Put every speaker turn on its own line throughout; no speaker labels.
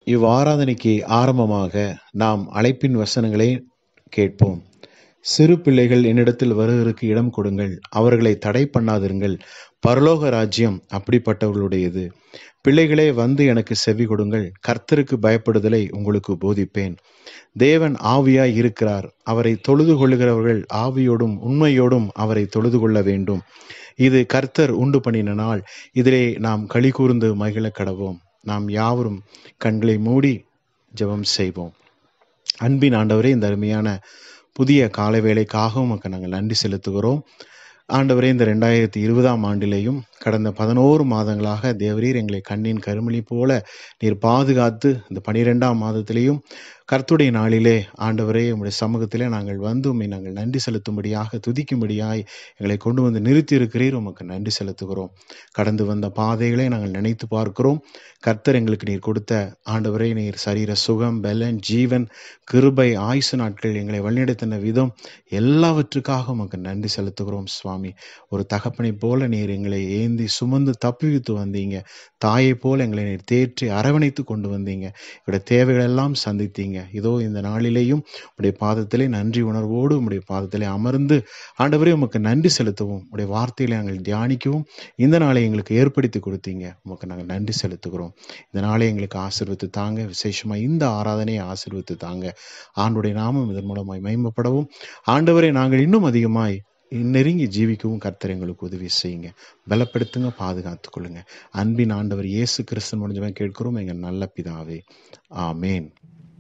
இவ்வாராதனைக்கு ஆரம்பமாக நாம் அழைப்பின் வசனங்களை கேட்போம் சிறு பிள்ளைகள் என்னிடத்தில் வருவதற்கு இடம் கொடுங்கள் அவர்களை தடை பண்ணாதிருங்கள் பரலோக ராஜ்யம் அப்படிப்பட்டவர்களுடையது பிள்ளைகளே வந்து எனக்கு செவி கொடுங்கள் கர்த்தருக்கு பயப்படுதலை உங்களுக்கு போதிப்பேன் தேவன் ஆவியாய் இருக்கிறார் அவரை தொழுது கொள்ளுகிறவர்கள் ஆவியோடும் உண்மையோடும் அவரை தொழுது கொள்ள வேண்டும் இது கர்த்தர் உண்டு பண்ணின நாள் இதிலே நாம் களி கூர்ந்து மகிழ கடவோம் நாம் யாவரும் கண்களை மூடி ஜெபம் செய்வோம் அன்பின் ஆண்டவரே இந்த அருமையான புதிய கால வேலைக்காக உமக்கு நாங்கள் நன்றி செலுத்துகிறோம் ஆண்டவரே இந்த ரெண்டாயிரத்தி இருபதாம் ஆண்டிலேயும் கடந்த பதினோரு மாதங்களாக தேவரீர் எங்களை கண்ணின் கருமணி போல நீர் பாதுகாத்து இந்த பனிரெண்டாம் மாதத்திலேயும் கர்த்துடைய நாளிலே ஆண்டவரே உம்முடைய சமூகத்திலே நாங்கள் வந்து உம்மை நாங்கள் நன்றி செலுத்தும்படியாக துதிக்கும்படியாய் எங்களை கொண்டு வந்து நிறுத்தி இருக்கிறீர் உமக்கு நன்றி செலுத்துகிறோம் கடந்து வந்த பாதைகளை நாங்கள் நினைத்து பார்க்கிறோம் கர்த்தர் எங்களுக்கு நீர் கொடுத்த ஆண்டவரே நீர் சரீர சுகம் பலன் ஜீவன் கிருபை ஆயுசு நாட்கள் எங்களை வழிநடத்தின விதம் எல்லாவற்றுக்காக உமக்கு நன்றி செலுத்துகிறோம் சுவாமி ஒரு தகப்பனை போல நீர் எங்களை ஏந்தி சுமந்து தப்பிவித்து வந்தீங்க தாயை போல எங்களை நீர் தேற்றி அரவணைத்து கொண்டு வந்தீங்க எங்களுடைய தேவைகள் எல்லாம் சந்தித்தீங்க இதோ இந்த நாளிலேயும் உடைய பாதத்திலே நன்றி உணர்வோடு உடைய பாதத்திலே அமர்ந்து ஆண்டவரே உமக்கு நன்றி செலுத்தவும் உடைய வார்த்தைகளை நாங்கள் தியானிக்கவும் இந்த நாளை எங்களுக்கு ஏற்படுத்தி கொடுத்தீங்க உமக்கு நாங்கள் நன்றி செலுத்துகிறோம் இந்த நாளை எங்களுக்கு ஆசீர்வத்து தாங்க விசேஷமாக இந்த ஆராதனையை ஆசீர்வத்து தாங்க ஆண்டுடைய நாமம் இதன் மூலமாய் மகிமைப்படவும் ஆண்டவரை நாங்கள் இன்னும் அதிகமாய் நெருங்கி ஜீவிக்கவும் கர்த்தர் எங்களுக்கு உதவி செய்யுங்க பலப்படுத்துங்க பாதுகாத்துக் கொள்ளுங்க அன்பின் ஆண்டவர் இயேசு கிறிஸ்தன் முடிஞ்சவன் கேட்கிறோம் எங்கள் நல்ல பிதாவே ஆமேன்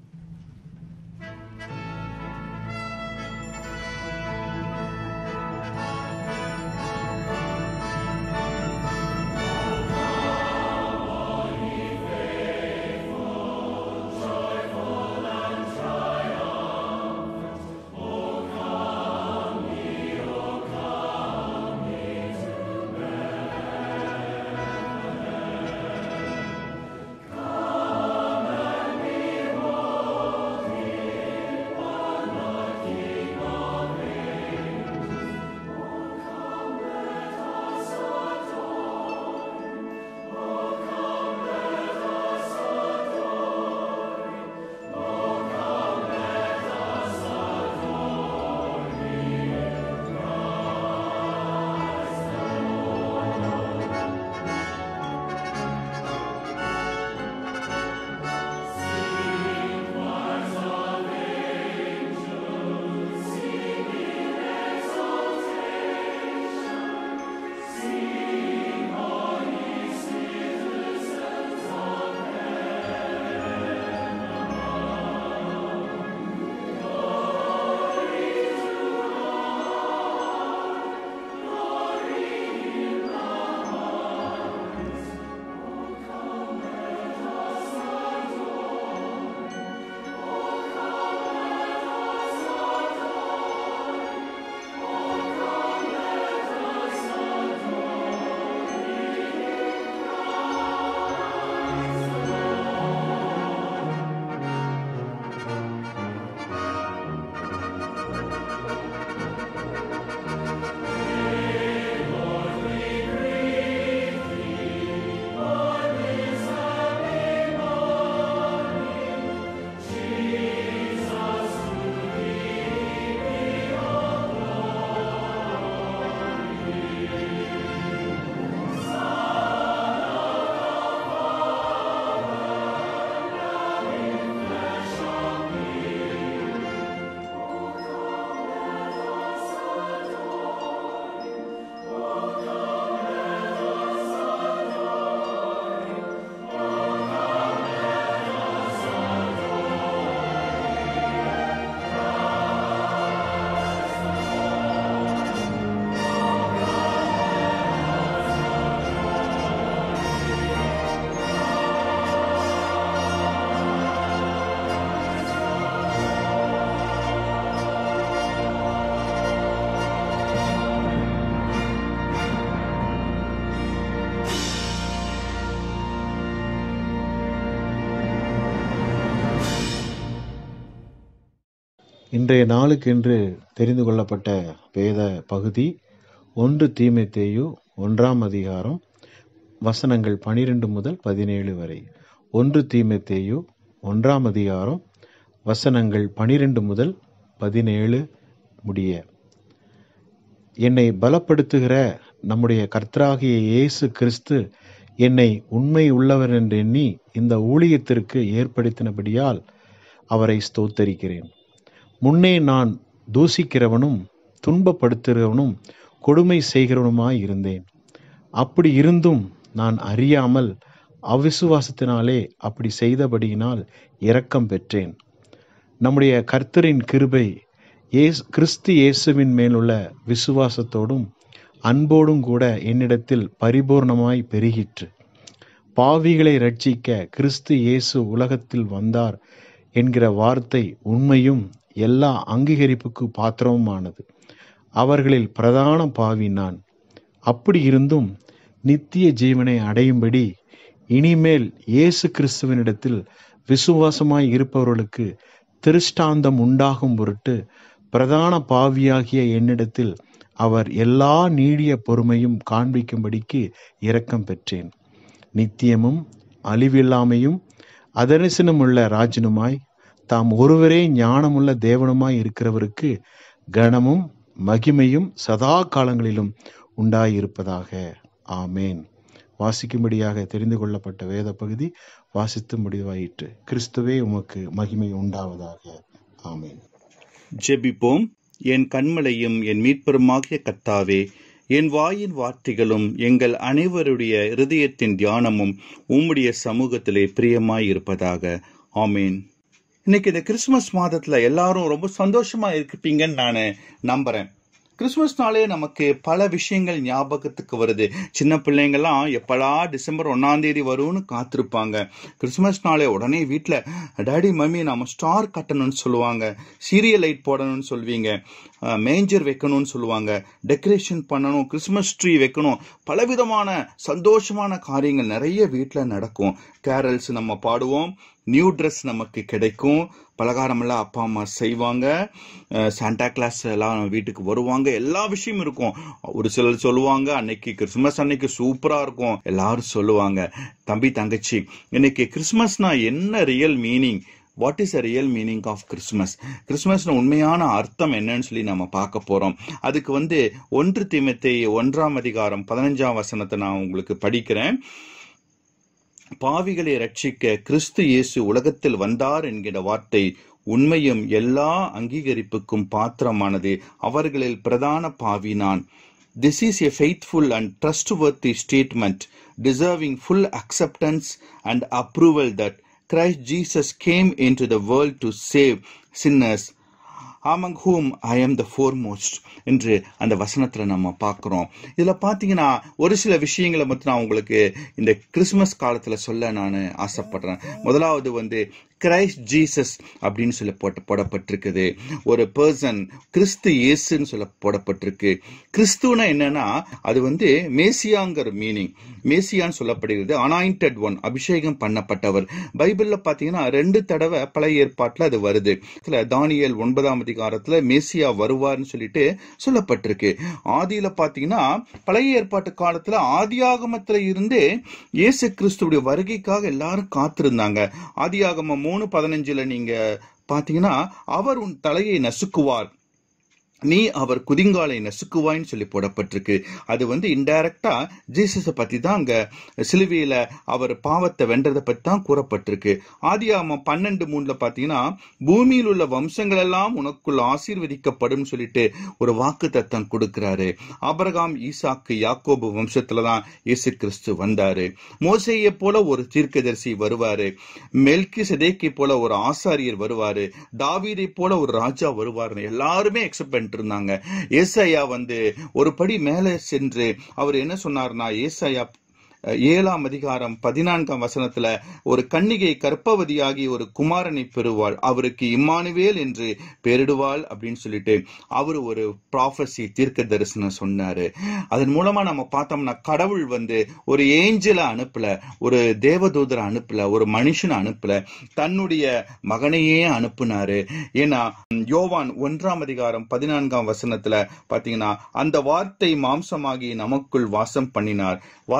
இன்றைய நாளுக்கென்று தெரிந்து கொள்ளப்பட்ட வேத பகுதி ஒன்று தீமைத்தேயு ஒன்றாம் அதிகாரம் வசனங்கள் பனிரெண்டு முதல் பதினேழு வரை ஒன்று தீமைத்தேயு ஒன்றாம் அதிகாரம் வசனங்கள் பனிரெண்டு முதல் பதினேழு முடிய என்னை பலப்படுத்துகிற நம்முடைய கர்த்தராகிய இயேசு கிறிஸ்து என்னை உண்மை உள்ளவர் என்று எண்ணி இந்த ஊழியத்திற்கு ஏற்படுத்தினபடியால் அவரை ஸ்தோத்தரிக்கிறேன் முன்னே நான் தூசிக்கிறவனும் துன்பப்படுத்துகிறவனும் கொடுமை செய்கிறவனுமாய் இருந்தேன் அப்படி இருந்தும் நான் அறியாமல் அவிசுவாசத்தினாலே அப்படி செய்தபடியினால் இரக்கம் பெற்றேன் நம்முடைய கர்த்தரின் கிருபை ஏசு கிறிஸ்து இயேசுவின் மேலுள்ள விசுவாசத்தோடும் அன்போடும் கூட என்னிடத்தில் பரிபூர்ணமாய் பெருகிற்று பாவிகளை ரட்சிக்க கிறிஸ்து இயேசு உலகத்தில் வந்தார் என்கிற வார்த்தை உண்மையும் எல்லா அங்கீகரிப்புக்கு பாத்திரமுமானது அவர்களில் பிரதான பாவி நான் அப்படி இருந்தும் நித்திய ஜீவனை அடையும்படி இனிமேல் இயேசு கிறிஸ்துவனிடத்தில் விசுவாசமாய் இருப்பவர்களுக்கு திருஷ்டாந்தம் உண்டாகும் பொருட்டு பிரதான பாவியாகிய என்னிடத்தில் அவர் எல்லா நீடிய பொறுமையும் காண்பிக்கும்படிக்கு இரக்கம் பெற்றேன் நித்தியமும் அழிவில்லாமையும் அதரிசனமுள்ள ராஜனுமாய் தாம் ஒருவரே ஞானமுள்ள தேவனுமாய் இருக்கிறவருக்கு கனமும் மகிமையும் சதா காலங்களிலும் உண்டாயிருப்பதாக ஆமேன் வாசிக்கும்படியாக தெரிந்து கொள்ளப்பட்ட வேத பகுதி வாசித்து முடிவாயிற்று கிறிஸ்துவே உமக்கு மகிமை உண்டாவதாக ஆமேன்
ஜெபிப்போம் என் கண்மலையும் என் மீட்பெருமாகிய கர்த்தாவே என் வாயின் வார்த்தைகளும் எங்கள் அனைவருடைய இருதயத்தின் தியானமும் உம்முடைய சமூகத்திலே பிரியமாய் இருப்பதாக ஆமேன் இன்னைக்கு இந்த கிறிஸ்துமஸ் மாதத்துல எல்லாரும் ரொம்ப சந்தோஷமா இருப்பீங்கன்னு நான் நம்புறேன் கிறிஸ்துமஸ்னாலே நமக்கு பல விஷயங்கள் ஞாபகத்துக்கு வருது சின்ன பிள்ளைங்கள்லாம் எப்படா டிசம்பர் ஒன்னாம் தேதி வரும்னு காத்திருப்பாங்க கிறிஸ்துமஸ்னாலே உடனே வீட்டில் டாடி மம்மி நாம ஸ்டார் கட்டணும்னு சொல்லுவாங்க சீரியல் லைட் போடணும்னு சொல்வீங்க மேஞ்சர் வைக்கணும்னு சொல்லுவாங்க டெக்கரேஷன் பண்ணணும் கிறிஸ்துமஸ் ட்ரீ வைக்கணும் பலவிதமான சந்தோஷமான காரியங்கள் நிறைய வீட்டில் நடக்கும் கேரல்ஸ் நம்ம பாடுவோம் நியூ ட்ரெஸ் நமக்கு கிடைக்கும் பலகாரமெல்லாம் அப்பா அம்மா செய்வாங்க சாண்டா கிளாஸ் எல்லாம் நம்ம வீட்டுக்கு வருவாங்க எல்லா விஷயமும் இருக்கும் ஒரு சிலர் சொல்லுவாங்க அன்னைக்கு கிறிஸ்துமஸ் அன்னைக்கு சூப்பரா இருக்கும் எல்லாரும் சொல்லுவாங்க தம்பி தங்கச்சி இன்னைக்கு கிறிஸ்துமஸ்னா என்ன real meaning what is a real meaning of Christmas கிறிஸ்துமஸ்னு உண்மையான அர்த்தம் என்னன்னு சொல்லி நம்ம பார்க்க போறோம் அதுக்கு வந்து ஒன்று தீமத்தை ஒன்றாம் அதிகாரம் பதினஞ்சாம் வசனத்தை நான் உங்களுக்கு படிக்கிறேன் பாவிகளை ரட்சிக்க கிறிஸ்து இயேசு உலகத்தில் வந்தார் என்கிற வார்த்தை உண்மையும் எல்லா அங்கீகரிப்புக்கும் பாத்திரமானது அவர்களில் பிரதான பாவி நான் this is a faithful and trustworthy statement deserving full acceptance and approval that Christ Jesus came in to the world to save sinners among whom I am the foremost என்று அந்த வசனத்துல நம்ம பார்க்கிறோம் இதுல பாத்தீங்கன்னா ஒரு சில விஷயங்களை மட்டும் நான் உங்களுக்கு இந்த கிறிஸ்துமஸ் காலத்துல சொல்ல நான் ஆசைப்படுறேன் முதலாவது வந்து கிரைஸ்ட் ஜீசஸ் அப்படின்னு சொல்ல போட்ட போடப்பட்டிருக்குது ஒரு பர்சன் கிறிஸ்து இயேசுன்னு சொல்ல போடப்பட்டிருக்கு கிறிஸ்துவனா என்னன்னா அது வந்து மேசியாங்கிற மீனிங் மேசியான்னு சொல்லப்படுகிறது அனாயிண்டட் ஒன் அபிஷேகம் பண்ணப்பட்டவர் பைபிள்ல பாத்தீங்கன்னா ரெண்டு தடவை பழைய ஏற்பாட்டுல அது வருது இதுல தானியல் ஒன்பதாம் அதிகாரத்துல மேசியா வருவார்னு சொல்லிட்டு சொல்லப்பட்டிருக்கு ஆதியில பாத்தீங்கன்னா பழைய ஏற்பாட்டு காலத்துல ஆதியாகமத்துல இருந்தே இயேசு கிறிஸ்துடைய வருகைக்காக எல்லாரும் காத்திருந்தாங்க ஆதியாகமம் மூணு பதினஞ்சுல நீங்க பாத்தீங்கன்னா அவர் உன் தலையை நசுக்குவார் நீ அவர் குதிங்காலை நசுக்குவாய்ன்னு சொல்லி போடப்பட்டிருக்கு அது வந்து இன்டைரக்டா ஜீசஸை பத்தி தான் அங்க சிலுவையில அவர் பாவத்தை வென்றதை பத்தி தான் கூறப்பட்டிருக்கு ஆதியாமம் பன்னெண்டு மூணுல பாத்தீங்கன்னா பூமியில் உள்ள வம்சங்கள் எல்லாம் உனக்குள் ஆசீர்வதிக்கப்படும் சொல்லிட்டு ஒரு வாக்கு தத்தம் கொடுக்கிறாரு ஆபரகாம் ஈசாக்கு யாக்கோபு வம்சத்துல தான் இயேசு கிறிஸ்து வந்தாரு மோசையை போல ஒரு தீர்க்கதரிசி வருவாரு மெல்கி செதேக்கை போல ஒரு ஆசாரியர் வருவாரு தாவீதை போல ஒரு ராஜா வருவாரு எல்லாருமே எக்ஸப்ட் பண்ணிட்டு இருந்தாங்க ஏசாயா வந்து ஒரு படி மேலே சென்று அவர் என்ன சொன்னார்னா ஏசாயா ஏழாம் அதிகாரம் பதினான்காம் வசனத்துல ஒரு கன்னிகை கற்பவதியாகி ஒரு குமாரனை பெறுவாள் அவருக்கு இம்மானுவேல் என்று பெயரிடுவாள் அப்படின்னு சொல்லிட்டு அவர் ஒரு ப்ராஃபஸி தீர்க்க தரிசனம் சொன்னாரு அதன் மூலமா நம்ம பார்த்தோம்னா கடவுள் வந்து ஒரு ஏஞ்சலை அனுப்பல ஒரு தேவதூதரை அனுப்பல ஒரு மனுஷனை அனுப்பல தன்னுடைய மகனையே அனுப்புனாரு ஏன்னா யோவான் ஒன்றாம் அதிகாரம் பதினான்காம் வசனத்துல பாத்தீங்கன்னா அந்த வார்த்தை மாம்சமாகி நமக்குள் வாசம் பண்ணினார் வார்த்தைனா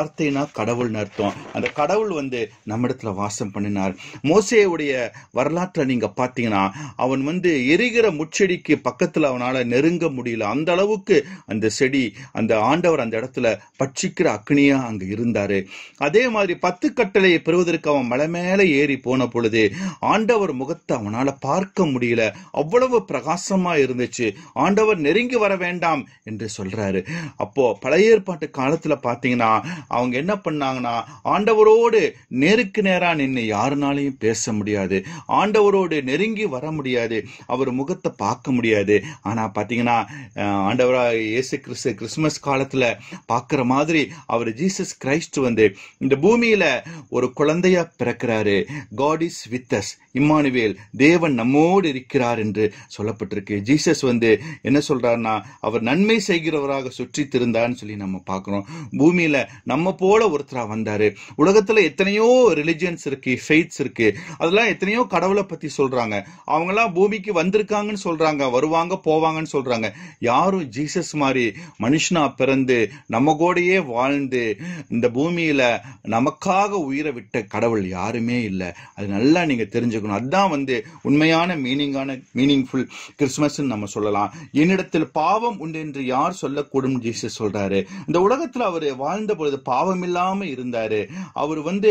தான் கடவுள்னு அர்த்தம் அந்த கடவுள் வந்து நம்மிடத்துல வாசம் பண்ணினார் மோசேயுடைய வரலாற்றை நீங்க பாத்தீங்கன்னா அவன் வந்து எரிகிற முச்செடிக்கு பக்கத்துல அவனால நெருங்க முடியல அந்த அளவுக்கு அந்த செடி அந்த ஆண்டவர் அந்த இடத்துல பட்சிக்கிற அக்னியா அங்க இருந்தாரு அதே மாதிரி பத்து கட்டளையை பெறுவதற்கு அவன் மலை மேல ஏறி போன பொழுது ஆண்டவர் முகத்தை அவனால பார்க்க முடியல அவ்வளவு பிரகாசமா இருந்துச்சு ஆண்டவர் நெருங்கி வர வேண்டாம் என்று சொல்றாரு அப்போ பழைய ஏற்பாட்டு காலத்துல பாத்தீங்கன்னா அவங்க என்ன பண்ணாங்கன்னா ஆண்டவரோடு நேருக்கு நேரா நின்று யாருனாலையும் பேச முடியாது ஆண்டவரோடு நெருங்கி வர முடியாது அவர் முகத்தை பார்க்க முடியாது ஆனா பாத்தீங்கன்னா அஹ், ஆண்டவரா இயேசு கிறிஸ்து கிறிஸ்துமஸ் காலத்துல பார்க்கிற மாதிரி அவர் ஜீசஸ் கிரைஸ்ட் வந்து இந்த பூமியில ஒரு குழந்தையா பிறக்கிறாரு God is with us Emmanuel தேவன் நம்மோடு இருக்கிறார் என்று சொல்லப்பட்டிருக்கு ஜீசஸ் வந்து என்ன சொல்றாருன்னா அவர் நன்மை செய்கிறவராக சுற்றி திருந்தான்னு சொல்லி நம்ம பார்க்கிறோம் பூமியில நம்ம போல ஒருத்தரா வந்தாரு உலகத்துல எத்தனையோ ரிலிஜியன்ஸ் இருக்கு ஃபெய்த்ஸ் இருக்கு அதெல்லாம் எத்தனையோ கடவுளை பத்தி சொல்றாங்க அவங்கெல்லாம் பூமிக்கு வந்திருக்காங்கன்னு சொல்றாங்க வருவாங்க போவாங்கன்னு சொல்றாங்க யாரும் ஜீசஸ் மாதிரி மனுஷனா பிறந்து நம்ம கூடயே வாழ்ந்து இந்த பூமியில நமக்காக உயிரை விட்ட கடவுள் யாருமே இல்லை அது நல்லா நீங்க தெரிஞ்சுக்கணும் அதுதான் வந்து உண்மையான மீனிங்கான மீனிங்ஃபுல் கிறிஸ்துமஸ் நம்ம சொல்லலாம் என்னிடத்தில் பாவம் உண்டு என்று யார் சொல்லக்கூடும் ஜீசஸ் சொல்றாரு இந்த உலகத்துல அவர் வாழ்ந்த பொழுது பாவம் இல்லாம இருந்தாரு அவர் வந்து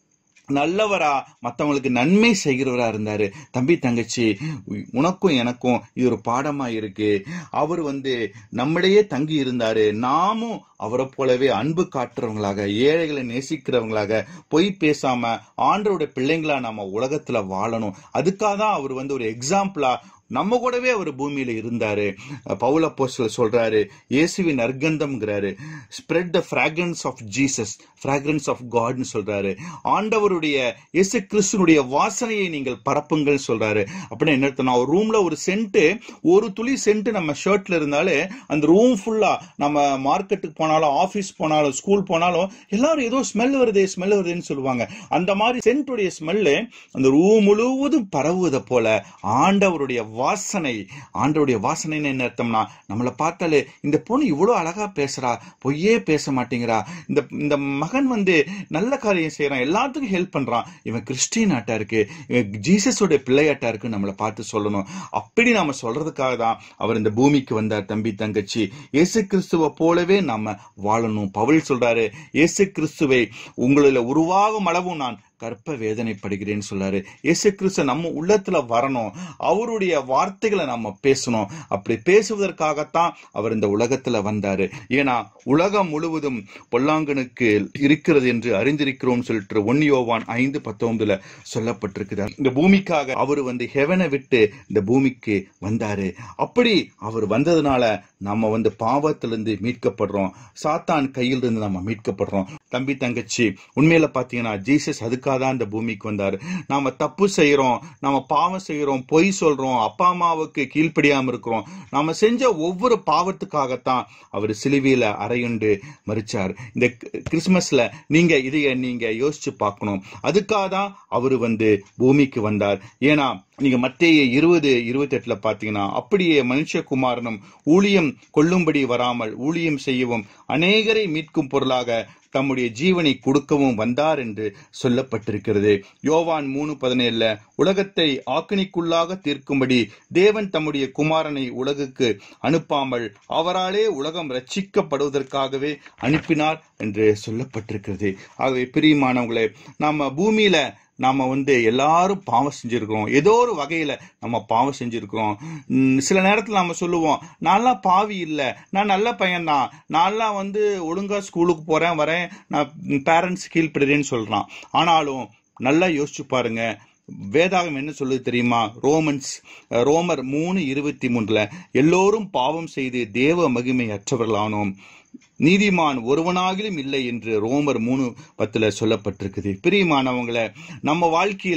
நல்லவரா மத்தவங்களுக்கு நன்மை செய்கிறவரா இருந்தாரு தம்பி தங்கச்சி உ- உனக்கும் எனக்கும் இது ஒரு பாடமா இருக்கு அவர் வந்து நம்மிடையே தங்கி இருந்தாரு நாமும் அவரை போலவே அன்பு காட்டுறவங்களாக ஏழைகளை நேசிக்கிறவங்களாக பொய் பேசாம ஆண்டவருடைய பிள்ளைங்களா நம்ம உலகத்துல வாழணும் அதுக்காக தான் அவர் வந்து ஒரு எக்ஸாம்பிளா நம்ம கூடவே அவர் பூமியில இருந்தாரு பவுல போஸ்டல் சொல்றாரு இயேசுவின் அர்க்கந்தம்ங்கிறாரு spread the fragrance of Jesus fragrance of காட்னு சொல்றாரு ஆண்டவருடைய இயேசு கிறிஸ்துனுடைய வாசனையை நீங்கள் பரப்புங்கள் சொல்றாரு அப்படின்னு என்ன அர்த்தம்னா ஒரு ரூம்ல ஒரு சென்ட் ஒரு துளி சென்ட் நம்ம ஷர்ட்ல இருந்தாலே அந்த ரூம் ஃபுல்லா நம்ம மார்க்கெட்டுக்கு போனாலும் ஆபீஸ் போனாலும் ஸ்கூல் போனாலும் எல்லாரும் ஏதோ ஸ்மெல் வருதே ஸ்மெல் வருதுன்னு சொல்லுவாங்க அந்த மாதிரி சென்ட்டுடைய ஸ்மெல்லு அந்த ரூம் முழுவதும் பரவுவதை போல ஆண்டவருடைய வாசனை ஆண்டவருடைய வாசனைன்னு என்ன அர்த்தம்னா நம்மளை பார்த்தாலே இந்த பொண்ணு இவ்வளோ அழகா பேசுறா பொய்யே பேச மாட்டேங்கிறா இந்த இந்த மகன் வந்து நல்ல காரியம் செய்யறான் எல்லாத்துக்கும் ஹெல்ப் பண்றான் இவன் கிறிஸ்டின் ஆட்டா இருக்கு இவன் ஜீசஸோட பிள்ளையாட்டா இருக்கு நம்மளை பார்த்து சொல்லணும் அப்படி நாம சொல்றதுக்காக தான் அவர் இந்த பூமிக்கு வந்தார் தம்பி தங்கச்சி இயேசு கிறிஸ்துவை போலவே நாம வாழணும் பவுல் சொல்றாரு இயேசு கிறிஸ்துவை உங்களில் உருவாகும் அளவும் நான் கற்ப வேதனைப்படுகிறேன்னு சொல்றாரு இயேசு கிறிஸ்து நம்ம உள்ளத்துல வரணும் அவருடைய வார்த்தைகளை நம்ம பேசணும் அப்படி பேசுவதற்காகத்தான் அவர் இந்த உலகத்துல வந்தாரு ஏன்னா உலகம் முழுவதும் பொல்லாங்கனுக்கு இருக்கிறது என்று அறிந்திருக்கிறோம் சொல்லிட்டு ஒன் யோவான் ஐந்து பத்தொன்பதுல சொல்லப்பட்டிருக்குது இந்த பூமிக்காக அவர் வந்து ஹெவனை விட்டு இந்த பூமிக்கு வந்தாரு அப்படி அவர் வந்ததுனால நம்ம வந்து பாவத்திலிருந்து மீட்கப்படுறோம் சாத்தான் கையில் இருந்து நம்ம மீட்கப்படுறோம் தம்பி தங்கச்சி உண்மையில பாத்தீங்கன்னா ஜீசஸ் அதுக்காக தான் இந்த பூமிக்கு வந்தாரு நாம தப்பு செய்யறோம் நம்ம பாவம் செய்யறோம் பொய் சொல்றோம் அப்பா அம்மாவுக்கு கீழ்ப்படியாம இருக்கிறோம் நாம செஞ்ச ஒவ்வொரு பாவத்துக்காகத்தான் அவர் சிலுவையில அறையுண்டு மறிச்சார் இந்த கி- கிறிஸ்துமஸ்ல நீங்க இதைய நீங்க யோசிச்சு பார்க்கணும் அதுக்காக தான் அவர் வந்து பூமிக்கு வந்தார் ஏன்னா நீங்க மத்திய இருபது இருபத்தி எட்டுல பாத்தீங்கன்னா அப்படியே மனுஷகுமாரனும் ஊழியம் கொள்ளும்படி வராமல் ஊழியம் செய்யவும் அநேகரை மீட்கும் பொருளாக தம்முடைய ஜீவனை கொடுக்கவும் வந்தார் என்று சொல்லப்பட்டிருக்கிறது யோவான் மூணு பதினேழுல உலகத்தை ஆக்கினிக்குள்ளாக தீர்க்கும்படி தேவன் தம்முடைய குமாரனை உலகுக்கு அனுப்பாமல் அவராலே உலகம் ரட்சிக்கப்படுவதற்காகவே அனுப்பினார் என்று சொல்லப்பட்டிருக்கிறது ஆகவே பிரியமானவங்களே நம்ம பூமியில நாம வந்து எல்லாரும் பாவம் செஞ்சிருக்கிறோம் ஏதோ ஒரு வகையில நம்ம பாவம் செஞ்சிருக்கிறோம் உம், சில நேரத்துல நம்ம சொல்லுவோம் நான்லாம் பாவி இல்லை நான் நல்ல பையன்தான் நான்லாம் வந்து ஒழுங்கா ஸ்கூலுக்கு போறேன் வரேன் நான் பேரண்ட்ஸ் கீழ்ப்படுறேன்னு சொல்றான் ஆனாலும் நல்லா யோசிச்சு பாருங்க வேதாகம் என்ன சொல்லுது தெரியுமா ரோமன்ஸ் அஹ், ரோமர் மூணு இருபத்தி மூணுல எல்லோரும் பாவம் செய்து தேவ மகிமை அற்றவர்களானோம் நீதிமான் ஒருவனாகிலும் இல்லை என்று ரோமர் மூணு பத்துல சொல்லப்பட்டிருக்குது பிரியமானவங்கள நம்ம வாழ்க்கையில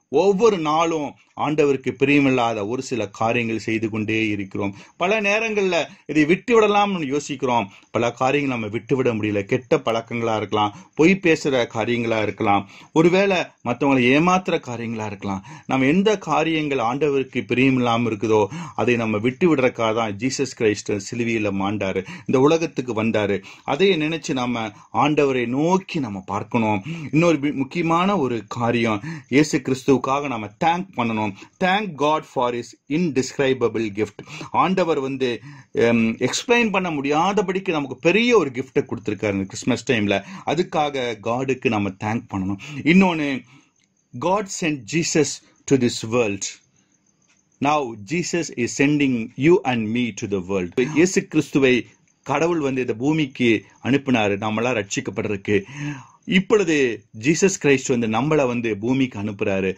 ஒவ்வொரு நாளும் ஆண்டவருக்கு பிரியமில்லாத ஒரு சில காரியங்கள் செய்து கொண்டே இருக்கிறோம் பல நேரங்கள்ல இதை விட்டு விடலாம்னு யோசிக்கிறோம் பல காரியங்கள் நம்ம விட்டு விட முடியல கெட்ட பழக்கங்களா இருக்கலாம் பொய் பேசுற காரியங்களா இருக்கலாம் ஒருவேளை மற்றவங்களை ஏமாத்துற காரியங்களா இருக்கலாம் நம்ம எந்த காரியங்கள் ஆண்டவருக்கு பிரியமில்லாம இருக்குதோ அதை நம்ம விட்டு விடுறக்காக தான் ஜீசஸ் கிரைஸ்ட் சிலுவையில மாண்டாரு இந்த உலகத்துக்கு வந்தாரு அதை நினைச்சு நம்ம ஆண்டவரை நோக்கி நம்ம பார்க்கணும் இன்னொரு பி- முக்கியமான ஒரு காரியம் இயேசு கிறிஸ்துவுக்காக நம்ம தேங்க் பண்ணணும் thank God for his indescribable gift ஆண்டவர் வந்து எக்ஸ்பிளைன் பண்ண முடியாதபடிக்கு நமக்கு பெரிய ஒரு கிஃப்ட்டை கொடுத்துருக்காரு இந்த கிறிஸ்மஸ் டைம்ல அதுக்காக காடுக்கு நம்ம தேங்க் பண்ணணும் இன்னொன்னு God sent Jesus to this world Now Jesus is sending you and me to the world. இயேசு கிறிஸ்துவை கடவுள் வந்து இந்த பூமிக்கு அனுப்பினாரு நம்மளாம் ரட்சிக்கப்படுறதுக்கு இப்பொழுது ஜீசஸ் கிரைஸ்ட் வந்து நம்மளை வந்து பூமிக்கு அனுப்புறாரு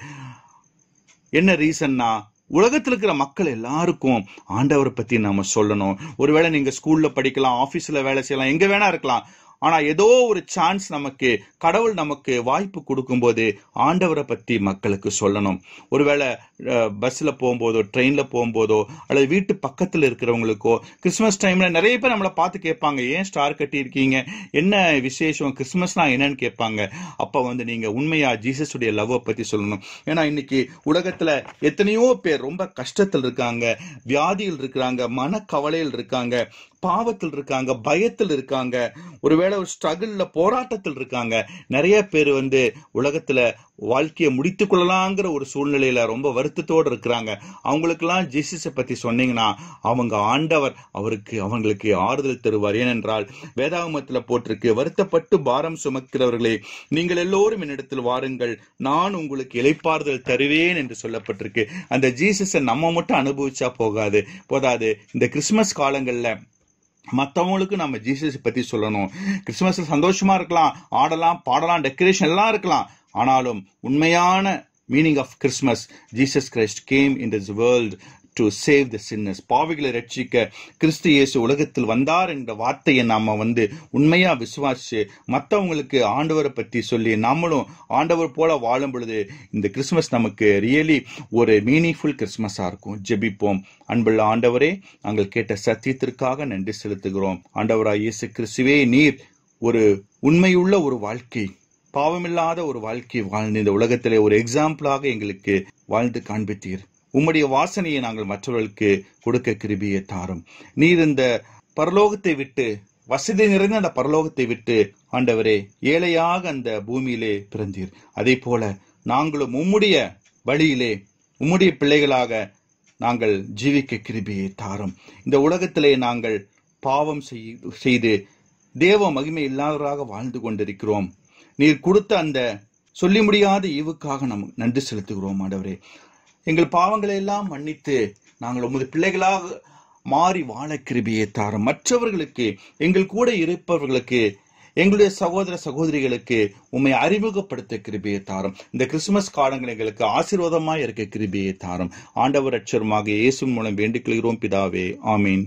என்ன ரீசன்னா உலகத்தில் இருக்கிற மக்கள் எல்லாருக்கும் ஆண்டவரை பத்தி நாம சொல்லணும் ஒருவேளை நீங்க ஸ்கூல்ல படிக்கலாம் ஆபீஸ்ல வேலை செய்யலாம் எங்க வேணா இருக்கலாம் ஆனா ஏதோ ஒரு சான்ஸ் நமக்கு கடவுள் நமக்கு வாய்ப்பு கொடுக்கும்போது ஆண்டவரை பத்தி மக்களுக்கு சொல்லணும் ஒருவேளை அஹ், பஸ்ல போகும்போதோ ட்ரெயின்ல போகும்போதோ அல்லது வீட்டு பக்கத்துல இருக்கிறவங்களுக்கோ கிறிஸ்மஸ் டைம்ல நிறைய பேர் நம்மளை பார்த்து கேட்பாங்க ஏன் ஸ்டார் கட்டி இருக்கீங்க என்ன விசேஷம் கிறிஸ்மஸ்னா என்னன்னு கேட்பாங்க அப்ப வந்து நீங்க உண்மையா ஜீசஸுடைய லவ்வை பத்தி சொல்லணும் ஏன்னா இன்னைக்கு உலகத்துல எத்தனையோ பேர் ரொம்ப கஷ்டத்தில் இருக்காங்க வியாதியில் இருக்கிறாங்க மனக்கவலையில் இருக்காங்க பாவத்தில் இருக்காங்க பயத்தில் இருக்காங்க ஒருவேளை ஒரு ஸ்ட்ரகிள்ல போராட்டத்தில் இருக்காங்க நிறைய பேர் வந்து உலகத்துல வாழ்க்கையை முடித்துக் கொள்ளலாங்கிற ஒரு சூழ்நிலையில ரொம்ப வருத்தத்தோடு இருக்கிறாங்க அவங்களுக்கெல்லாம் ஜீசஸை பத்தி சொன்னீங்கன்னா அவங்க ஆண்டவர் அவருக்கு அவங்களுக்கு ஆறுதல் தருவார் ஏனென்றால் வேதாகமத்துல போட்டிருக்கு வருத்தப்பட்டு பாரம் சுமக்கிறவர்களே நீங்கள் எல்லோரும் என்னிடத்தில் வாருங்கள் நான் உங்களுக்கு இளைப்பாறுதல் தருவேன் என்று சொல்லப்பட்டிருக்கு அந்த ஜீசஸை நம்ம மட்டும் அனுபவிச்சா போகாது போதாது இந்த கிறிஸ்மஸ் காலங்கள்ல மற்றவங்களுக்கு நம்ம ஜீசஸ் பத்தி சொல்லணும் கிறிஸ்துமஸ்ல சந்தோஷமா இருக்கலாம் ஆடலாம் பாடலாம் டெக்கரேஷன் எல்லாம் இருக்கலாம் ஆனாலும் உண்மையான meaning of Christmas Jesus Christ came in this world to save the sinners பாவிகளை ரட்சிக்க கிறிஸ்து இயேசு உலகத்தில் வந்தார் என்ற வார்த்தையை நாம வந்து உண்மையா விசுவாசிச்சு மற்றவங்களுக்கு ஆண்டவரை பத்தி சொல்லி நம்மளும் ஆண்டவர் போல வாழும் பொழுது இந்த கிறிஸ்மஸ் நமக்கு ரியலி ஒரு மீனிங்ஃபுல் கிறிஸ்மஸா இருக்கும் ஜெபிப்போம் அன்புள்ள ஆண்டவரே நாங்கள் கேட்ட சத்தியத்திற்காக நன்றி செலுத்துகிறோம் ஆண்டவராய் இயேசு கிறிஸ்துவே நீர் ஒரு உண்மையுள்ள ஒரு வாழ்க்கை பாவமில்லாத ஒரு வாழ்க்கை வாழ்ந்து இந்த உலகத்திலே ஒரு எக்ஸாம்பிளாக எங்களுக்கு வாழ்ந்து காண்பித்தீர் உம்முடைய வாசனையை நாங்கள் மற்றவர்களுக்கு கொடுக்க கிருபியை தாரும் நீர் இந்த பரலோகத்தை விட்டு வசதி நிறைந்த அந்த பரலோகத்தை விட்டு ஆண்டவரே ஏழையாக அந்த பூமியிலே பிறந்தீர் அதே போல நாங்களும் உம்முடைய வழியிலே உம்முடைய பிள்ளைகளாக நாங்கள் ஜீவிக்க கிருபியை தாரும் இந்த உலகத்திலே நாங்கள் பாவம் செய்- செய்து தேவ மகிமை இல்லாதவராக வாழ்ந்து கொண்டிருக்கிறோம் நீர் கொடுத்த அந்த சொல்லி முடியாத ஈவுக்காக நாம் நன்றி செலுத்துகிறோம் ஆண்டவரே எங்கள் பாவங்களை எல்லாம் மன்னித்து நாங்கள் உமது பிள்ளைகளாக மாறி வாழ கிருபியை தாரும் மற்றவர்களுக்கு எங்கள் கூட இருப்பவர்களுக்கு எங்களுடைய சகோதர சகோதரிகளுக்கு உம்மை அறிமுகப்படுத்த கிருபியை தாரும் இந்த கிறிஸ்துமஸ் காலங்கள் எங்களுக்கு ஆசீர்வாதமாய் இருக்க கிருபியை தாரும் ஆண்டவர் அச்சரமாக இயேசு மூலம் வேண்டிக் கொள்கிறோம் பிதாவே ஆமீன்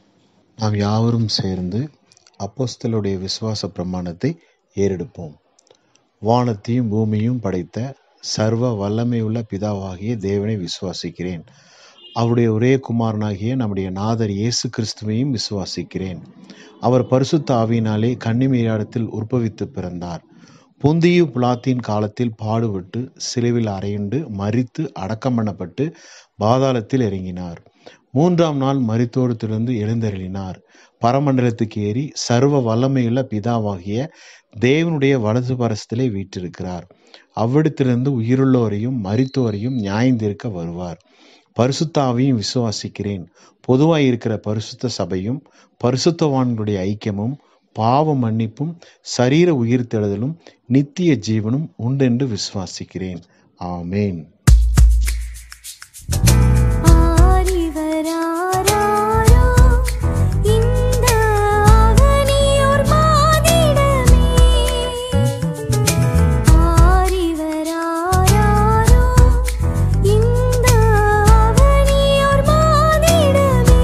நாம் யாவரும் சேர்ந்து அப்போஸ்தலருடைய விசுவாச பிரமாணத்தை ஏறெடுப்போம் வானத்தையும் பூமியும் படைத்த சர்வ வல்லமையுள்ள பிதாவாகிய தேவனை விசுவாசிக்கிறேன் அவருடைய ஒரே குமாரனாகிய நம்முடைய நாதர் இயேசு கிறிஸ்துவையும் விசுவாசிக்கிறேன் அவர் பரிசுத்த ஆவியினாலே கன்னிமேயாடத்தில் உற்பவித்து பிறந்தார் பொந்தியு புலாத்தின் காலத்தில் பாடுபட்டு சிலுவில் அறையுண்டு மரித்து அடக்கம் பண்ணப்பட்டு பாதாளத்தில் இறங்கினார் மூன்றாம் நாள் மரித்தோடத்திலிருந்து எழுந்தருளினார் பரமண்டலத்துக்கு ஏறி சர்வ வல்லமையுள்ள பிதாவாகிய தேவனுடைய வலது பரசத்திலே வீற்றிருக்கிறார் அவ்விடத்திலிருந்து உயிருள்ளோரையும் மரித்தோரையும் நியாயந்திருக்க வருவார் பரிசுத்தாவையும் விசுவாசிக்கிறேன் பொதுவாய் இருக்கிற பரிசுத்த சபையும் பரிசுத்தவான்களுடைய ஐக்கியமும் பாவ மன்னிப்பும் சரீர உயிர்த்தெழுதலும் நித்திய ஜீவனும் உண்டென்று விசுவாசிக்கிறேன் ஆமேன்
ஆரிவராரோ இந்த அவனியோர் மாதிடமே ஆரிவராரோ இந்த அவனியோர் மாதிடமே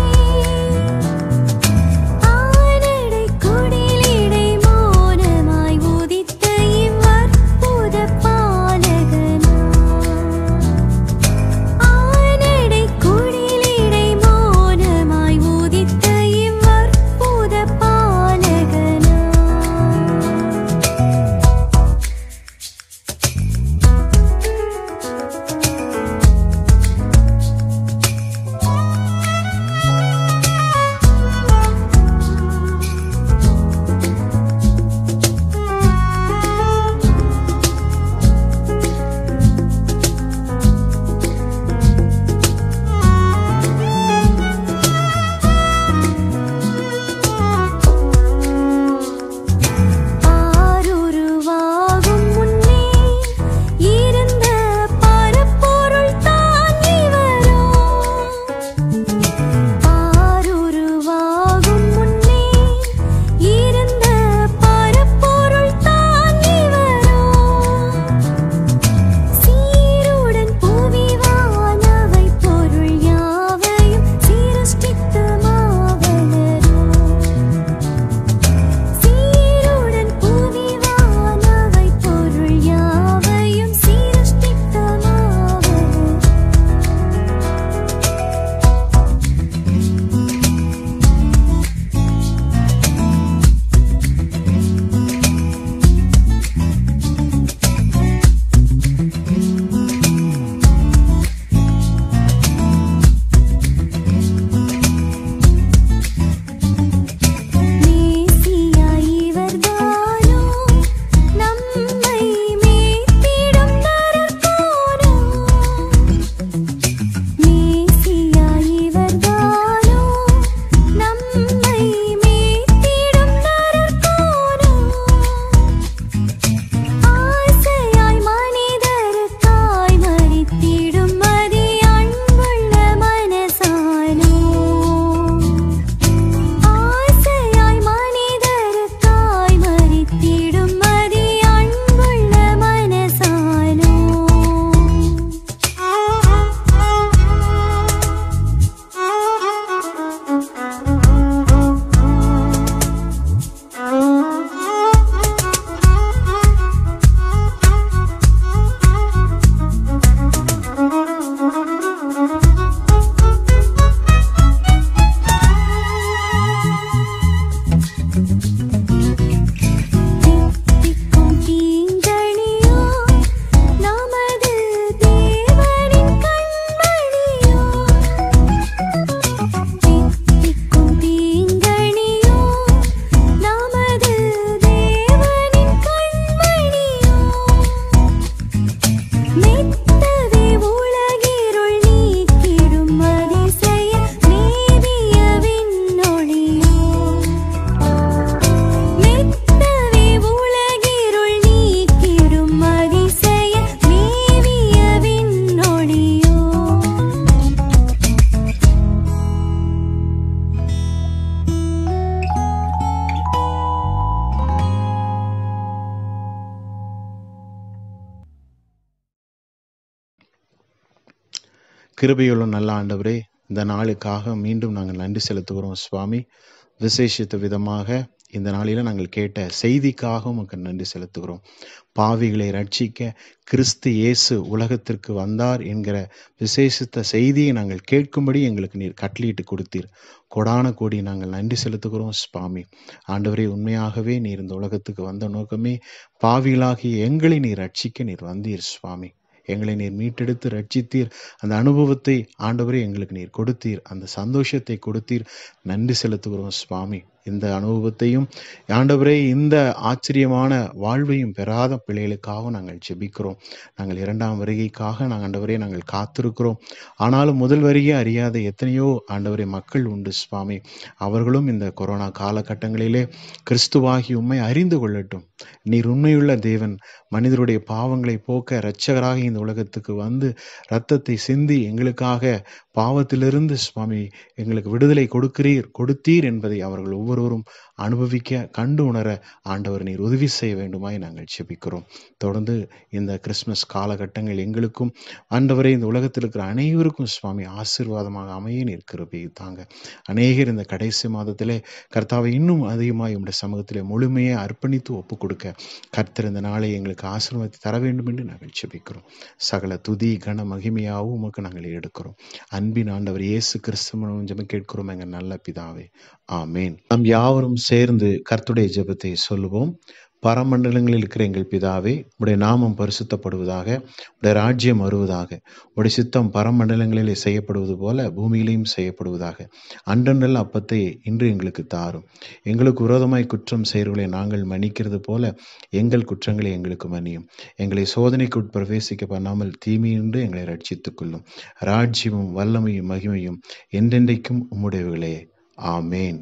ஆனடை குடிலிடை மௌனமாய் உதித்த இவ்வற்புத பாலகனாய்
கிருபையுள்ள நல்ல ஆண்டவரே இந்த நாளுக்காக மீண்டும் நாங்கள் நன்றி செலுத்துகிறோம் சுவாமி விசேஷித்த விதமாக இந்த நாளில் நாங்கள் கேட்ட செய்திக்காக உமக்கு நன்றி செலுத்துகிறோம் பாவிகளை ரட்சிக்க கிறிஸ்து இயேசு உலகத்திற்கு வந்தார் என்கிற விசேஷித்த செய்தியை நாங்கள் கேட்கும்படி எங்களுக்கு நீர் கட்டளையிட்டு கொடுத்தீர் கொடான கோடி நாங்கள் நன்றி செலுத்துகிறோம் சுவாமி ஆண்டவரே உண்மையாகவே நீர் இந்த உலகத்துக்கு வந்த நோக்கமே பாவிகளாகிய எங்களை நீர் ரட்சிக்க நீர் வந்தீர் சுவாமி எங்களை நீர் மீட்டெடுத்து ரட்சித்தீர் அந்த அனுபவத்தை ஆண்டவரே எங்களுக்கு நீர் கொடுத்தீர் அந்த சந்தோஷத்தை கொடுத்தீர் நன்றி செலுத்துகிறோம் சுவாமி இந்த அனுபவத்தையும் ஆண்டவரே இந்த ஆச்சரியமான வாழ்வையும் பெறாத பிள்ளைகளுக்காக நாங்கள் ஜெபிக்கிறோம் நாங்கள் இரண்டாம் வருகைக்காக நாங்கள் ஆண்டவரே நாங்கள் காத்திருக்கிறோம் ஆனாலும் முதல் வருகை அறியாத எத்தனையோ ஆண்டவரே மக்கள் உண்டு சுவாமி அவர்களும் இந்த கொரோனா காலகட்டங்களிலே கிறிஸ்துவாகி உண்மை அறிந்து கொள்ளட்டும் நீர் உண்மையுள்ள தேவன் மனிதருடைய பாவங்களை போக்க இரட்சகராக இந்த உலகத்துக்கு வந்து இரத்தத்தை சிந்தி எங்களுக்காக பாவத்திலிருந்து சுவாமி எங்களுக்கு விடுதலை கொடுக்கிறீர் கொடுத்தீர் என்பதை அவர்கள் ஒவ்வொருவரும் அனுபவிக்க கண்டு உணர ஆண்டவர் நீர் உதவி செய்ய வேண்டுமாய் நாங்கள் செபிக்கிறோம் தொடர்ந்து இந்த கிறிஸ்மஸ் காலகட்டங்கள் எங்களுக்கும் ஆண்டவரே இந்த உலகத்தில் இருக்கிற அனைவருக்கும் சுவாமி ஆசீர்வாதமாக அமைய நீர் கிருபை தாங்க அநேகர் இந்த கடைசி மாதத்திலே கர்த்தாவை இன்னும் அதிகமாக உடைய சமூகத்திலே முழுமையை அர்ப்பணித்து ஒப்பு கொடுக்க கர்த்தர் இந்த நாளை எங்களுக்கு ஆசீர்வாதத்தை தர வேண்டும் என்று நாங்கள் செபிக்கிறோம் சகல துதி கன மகிமையாகவும் உமக்கு நாங்கள் எடுக்கிறோம் அன்பின் ஆண்டவர் இயேசு கிறிஸ்துவனும் ஜெபம் கேட்கிறோம் எங்கள் நல்ல பிதாவே ஆமேன் நாம் யாவரும் சேர்ந்து கர்த்துடைய ஜெபத்தை சொல்லுவோம் பரமண்டலங்களில் இருக்கிற எங்கள் பிதாவே உடைய நாமம் பரிசுத்தப்படுவதாக உடைய ராஜ்யம் வருவதாக உடைய சித்தம் பரமண்டலங்களிலே செய்யப்படுவது போல பூமியிலையும் செய்யப்படுவதாக அன்றனல் அப்பத்தை இன்று எங்களுக்கு தாரும் எங்களுக்கு விரோதமாய் குற்றம் செய்கிறவர்களை நாங்கள் மன்னிக்கிறது போல எங்கள் குற்றங்களை எங்களுக்கு மன்னியும் எங்களை சோதனைக்கு பிரவேசிக்க பண்ணாமல் தீமையின்றி எங்களை ரட்சித்துக் கொள்ளும் ராஜ்யமும் வல்லமையும் மகிமையும் என்றென்றைக்கும் உம்முடையவர்களே ஆமேன்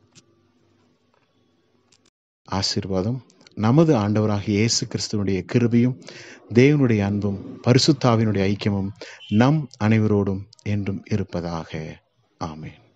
ஆசீர்வாதம் நமது ஆண்டவராகிய இயேசு கிறிஸ்துவனுடைய கிருபையும் தேவனுடைய அன்பும் பரிசுத்தாவினுடைய ஐக்கியமும் நம் அனைவரோடும் என்றும் இருப்பதாக ஆமேன்